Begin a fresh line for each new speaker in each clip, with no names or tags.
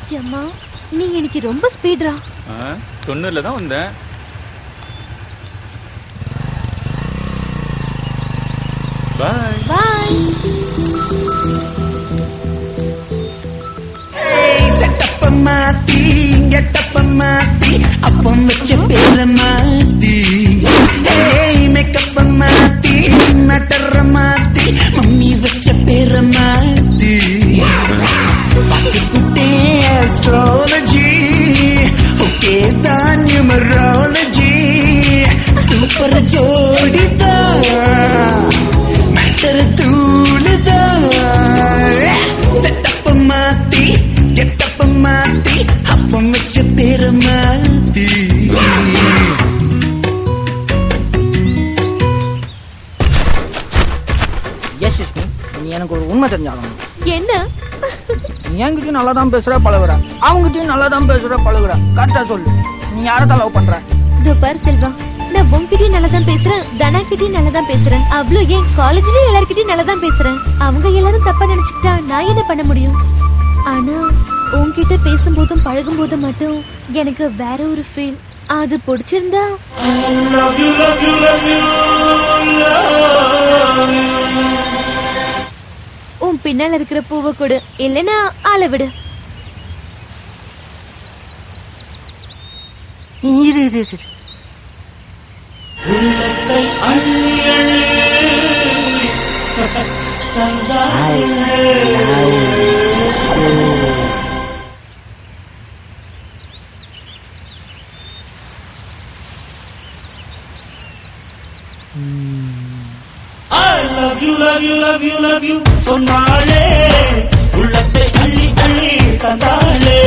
அம்மா நீ எனக்கு ரொம்ப ஸ்பீட்ரா
ஆ, தொண்ணூறுல தான் வந்தேன் பாய்
பாய்
செட்டப்ப மாத்தி கெட்டப்ப மாத்தி அப்பம் வச்ச பேர மாத்தி ஏய் மேக்கப்ப மாத்தி நட்டற மாத்தி மம்மி வச்ச பேர மாத்தி பார்த்துக்கிட்டே அஸ்ட்ராலஜி ஓகே தான் நியூமராலஜி சூப்பர் ஜோடிதான் மேட்டர் தூளுதான் செட்டப்ப மாத்தி கெட்டப்ப மாத்தி அப்பம் வச்ச பேர மாத்தி
எஸ் சுஷ்மி நீ எனக்கு ஒரு உண்மை தெரிஞ்சாகணும்
என்ன
நீ என்கிட்டயும் நல்லா தான் பேசுற பழகுற அவங்ககிட்டயும் நல்லா தான் பேசுற பழகுற கரெக்டா சொல்லு நீ யாரதான் லவ் பண்ற
இதோ பாரு செல்வா நான் உன்கிட்டயும் நல்லா தான் பேசுறேன் தனா கிட்டயும் நல்லா தான் பேசுறேன் அவ்வளோ ஏன் காலேஜ்லயும் எல்லார்கிட்டயும் நல்லா தான் பேசுறேன் அவங்க எல்லாரும் தப்பா நினைச்சுக்கிட்டா நான் என்ன பண்ண முடியும் ஆனா உன்கிட்ட பேசும்போதும் பழகும் போதும் மட்டும் எனக்கு வேற ஒரு ஃபீல் அது பிடிச்சிருந்தா உன் பின்னால இருக்கிற பூவை கொடு இல்லைன்னா ஆளை விடு
இரு இரு இரு
I love you, love you, love you, love you சொன்னாளே உள்ளத்தை அள்ளி அள்ளி தந்தாளே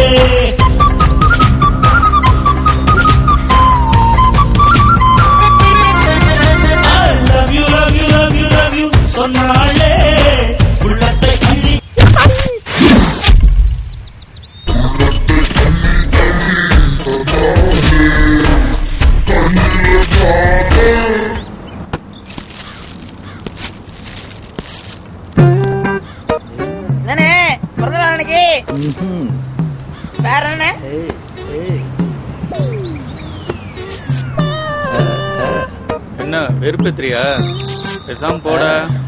I love you, love you, love you, love you சொன்னாளே உள்ளத்தை அள்ளி
என்னண்ணே பிறந்த நாள் அன்னைக்கு வேற என்ன
என்ன வெறுப்பேத்திரியா பேசாம போட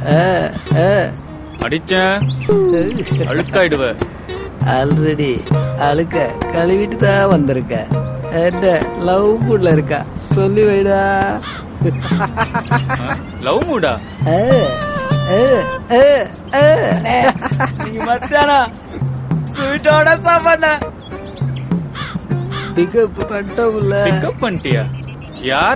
அடிச்சேன் அழுக்காயிடுவ
ஆல்ரெடி அழுக்க கழுவிட்டு தான் வந்திருக்க என்ன லவ் மூட்ல இருக்கா சொல்லி வைடா
லவ் மூடா
ஆ, ஆ, ஆ, ஆ. நீங்க மத்தியானம் ஸ்வீட்டோட சாப்பாடு பிக்கப் பண்ணிட்டோம்ல
பிக்கப் பண்ணிட்டியா யார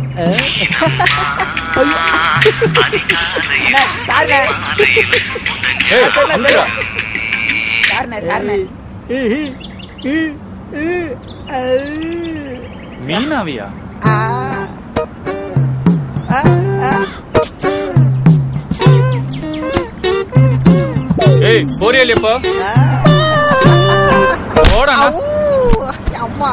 சாருண்ணே
ஏய், நில்லுடா.
சாருண்ணே சாருண்ணே
மீனாவியா
ஆ ஆ ஆ
ஏய் போறியா இல்லையாப்பா போடா
அவ்வூ, அம்மா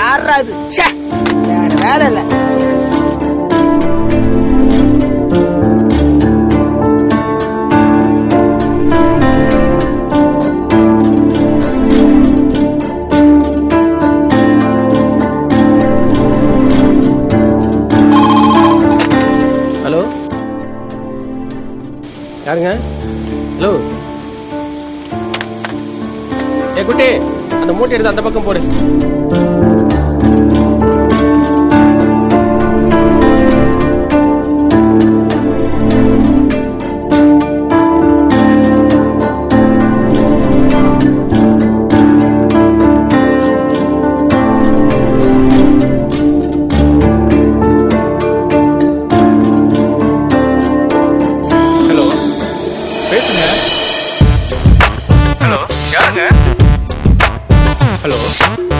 யாரா இது ச்சே, வேற வேலை இல்ல
ஹலோ யாருங்க ஹலோ ஏ குட்டி அந்த மூட்டை எடுத்து அந்த பக்கம் போடு
ஹலோ பேசுங்க ஹலோ யாருங்க ஹலோ